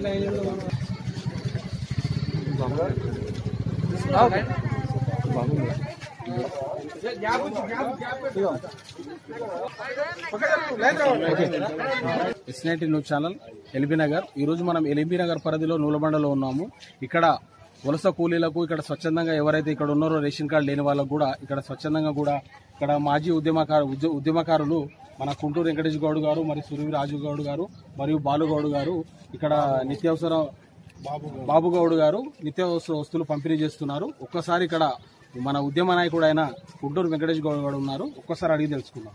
ఎస్నైటీ news channel LB Nagar ఈ రోజు మనం ఎల్బీ నగర్ పరిధిలో నూలబండలో ఉన్నాము ఇక్కడ వలస కూలీలకు ఇక్కడ స్వచ్ఛందంగా ఎవరైతే ఇక్కడ ఉన్నారో రేషన్ కార్డు లేని వాళ్ళకు కూడా ఇక్కడ స్వచ్ఛందంగా కూడా ఇక్కడ మాజీ ఉద్యమకారు ఉద్య- ఉద్యమకారులు మన కుంటూరు వెంకటేష్ గౌడ్ గారు మరియు సురవి రాజు గౌడ్ గారు మరియు బాలుగౌడ్ గారు ఇక్కడ నిత్యావసర బాబు గౌడ్ గారు నిత్యావసర వస్తువులు పంపిణీ చేస్తున్నారు ఒక్కసారి ఇక్కడ మన ఉద్యమ నాయకుడు అయిన కుంటూరు వెంకటేష్ గౌడ్ గారు ఉన్నారు ఒక్కసారి అడిగి తెలుసుకుందాం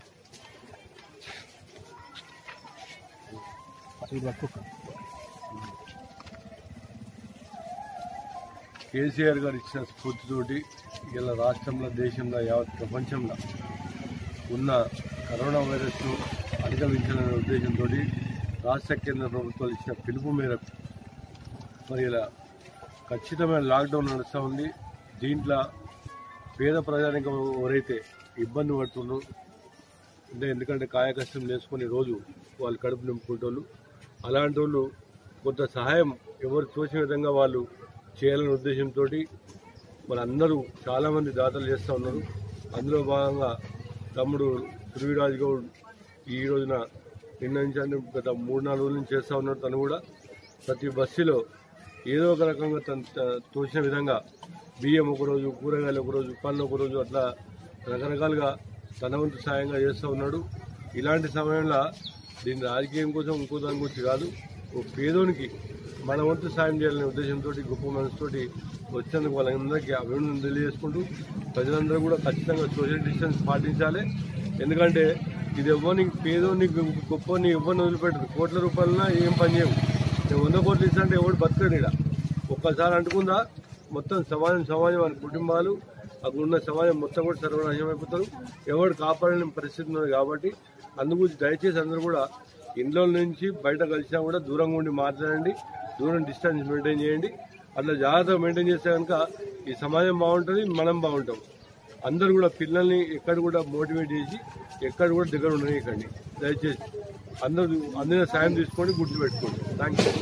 కేసీఆర్ గారు ఇచ్చిన స్ఫూర్తితోటి ఇలా రాష్ట్రంలో దేశంలో యావత్ ప్రపంచంలో ఉన్న కరోనా వైరస్ను అధిగమించాలనే ఉద్దేశంతో రాష్ట్ర కేంద్ర ప్రభుత్వాలు ఇచ్చిన పిలుపు మేరకు మరి ఇలా ఖచ్చితమైన లాక్డౌన్ నడుస్తూ ఉంది దీంట్లో పేద ప్రజానికం ఎవరైతే ఇబ్బంది పడుతుండ్రో అంటే ఎందుకంటే కాయకష్టం చేసుకునే రోజు వాళ్ళు కడుపు నింపుకుంటోళ్ళు అలాంటి వాళ్ళు కొంత సహాయం ఎవరు తోచిన విధంగా వాళ్ళు చేయాలనే ఉద్దేశంతో మరి అందరూ చాలామంది దాతలు చేస్తూ ఉన్నారు అందులో భాగంగా తమ్ముడు సురవిరాజ్ గౌడ్ ఈ రోజున నిర్ణయించాలని గత మూడు నాలుగు రోజుల నుంచి చేస్తూ ఉన్నాడు తను కూడా ప్రతి బస్సులో ఏదో ఒక రకంగా తన త- తోచిన విధంగా బియ్యం ఒకరోజు కూరగాయలు ఒకరోజు పళ్ళు ఒకరోజు అట్లా రకరకాలుగా తన వంతు సాయంగా చేస్తూ ఉన్నాడు ఇలాంటి సమయంలో దీన్ని రాజకీయం కోసం ఇంకో దాని గురించి కాదు ఓ పేదోనికి మన వంతు సాయం చేయాలనే ఉద్దేశంతో గొప్ప మనసుతోటి వచ్చినందుకు వాళ్ళందరికీ అభినందన తెలియజేసుకుంటూ ప్రజలందరూ కూడా ఖచ్చితంగా సోషల్ డిస్టెన్స్ పాటించాలి ఎందుకంటే ఇది ఎవరిని పేదోని గొప్పని ఎవరిని వదిలిపెట్టదు కోట్ల రూపాయలన ఏం పని చేయవు నేను వంద కోట్లు ఇస్తాంటే ఎవడు బతకడు ఇక్కడ ఒక్కసారి అంటుకుందా మొత్తం సమాజం సమాజం వాళ్ళ కుటుంబాలు అక్కడ ఉన్న సమాజం మొత్తం కూడా సర్వనాశనం అయిపోతారు ఎవడు కాపాడలేని పరిస్థితి ఉన్నది కాబట్టి అందుగురించి దయచేసి అందరూ కూడా ఇంట్లో నుంచి బయట కలిసినా కూడా దూరంగా ఉండి మాట్లాడండి దూరం డిస్టెన్స్ మెయింటైన్ చేయండి అట్లా జాగ్రత్తగా మెయింటైన్ చేస్తే కనుక ఈ సమాజం బాగుంటుంది మనం బాగుంటాం అందరూ కూడా పిల్లల్ని ఎక్కడ కూడా మోటివేట్ చేసి ఎక్కడ కూడా దగ్గర ఉండనివ్వకండి దయచేసి అందరూ అందిన సాయం తీసుకోండి గుర్తుపెట్టుకోండి థ్యాంక్ యూ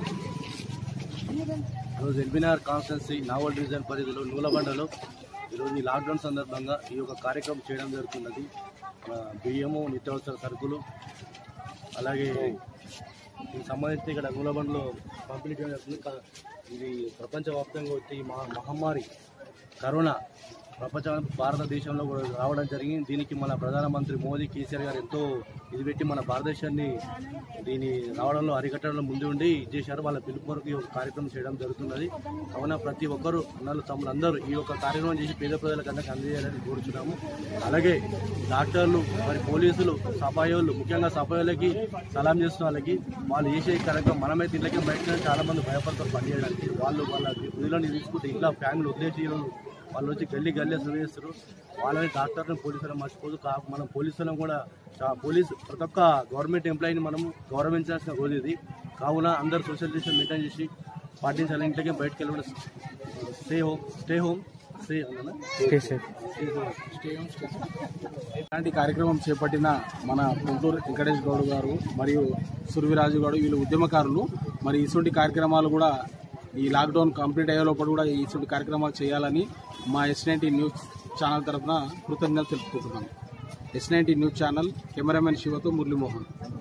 ఈరోజు ఎల్బీనగర్ కాన్స్టెన్సీ నావల్ డివిజన్ పరిధిలో నూలబండలో ఈరోజు ఈ లాక్డౌన్ సందర్భంగా ఈ యొక్క కార్యక్రమం చేయడం జరుగుతున్నది మన బియ్యము నిత్యావసర సరుకులు అలాగే దీనికి సంబంధించి ఇక్కడ నూలబండలో పంపిణీ చేయడం జరుగుతుంది క- ఇది ప్రపంచవ్యాప్తంగా వచ్చి ఈ మహా మహమ్మారి కరోనా ప్రపంచ భారతదేశంలో కూడా రావడం జరిగింది దీనికి మన ప్రధానమంత్రి మోదీ కేసీఆర్ గారు ఎంతో ఇది పెట్టి మన భారతదేశాన్ని దీని రావడంలో అరికట్టడంలో ముందు ఉండి ఇది చేశారు వాళ్ళ పిలుపు కొరకు ఈ యొక్క కార్యక్రమం చేయడం జరుగుతున్నది కావున ప్రతి ఒక్కరు అన్నలు తమ్ముడు అందరూ ఈ యొక్క కార్యక్రమం చేసి పేద ప్రజలకు అందరికీ అందజేయాలని కోరుచున్నాము అలాగే డాక్టర్లు మరి పోలీసులు సఫాయోళ్ళు ముఖ్యంగా సఫాయోళ్ళకి సలాం చేస్తున్న వాళ్ళకి వాళ్ళు చేసే ఈ కార్యక్రమం మనమైతే ఇళ్ళకే బయట చాలా మంది భయపడతారు పని చేయడానికి వాళ్ళు వాళ్ళ విధులను తీసుకుంటే ఇంట్లో ఫ్యాన్లు వదిలేసి ఈరోజు వాళ్ళు వచ్చి గల్లీ గల్లీ అసలు చేస్తారు వాళ్ళని డాక్టర్ని పోలీసులను మర్చిపోదు కా మనం పోలీసులను కూడా చా- పోలీస్ ప్రతి ఒక్క గవర్నమెంట్ ఎంప్లాయీని మనం గౌరవించాల్సిన రోజు ఇది కావున అందరు సోషల్ డిస్టెన్స్ మెయింటైన్ చేసి పాటించాలి ఇంట్లోకి బయటకు వెళ్ళి stay home stay home stay ఇలాంటి కార్యక్రమం చేపట్టిన మన గుంటూరు వెంకటేష్ గౌడ్ గారు మరియు సురవిరాజు గారు వీళ్ళు ఉద్యమకారులు మరి ఇటువంటి కార్యక్రమాలు కూడా ఈ లాక్డౌన్ కంప్లీట్ అయ్యే లోపల కూడా ఇటువంటి కార్యక్రమాలు చేయాలని మా ఎస్ నైన్టీ న్యూస్ ఛానల్ తరఫున కృతజ్ఞతలు తెలుపుకుంటున్నాను S ninety news channel cameraman శివతో మురళీమోహన్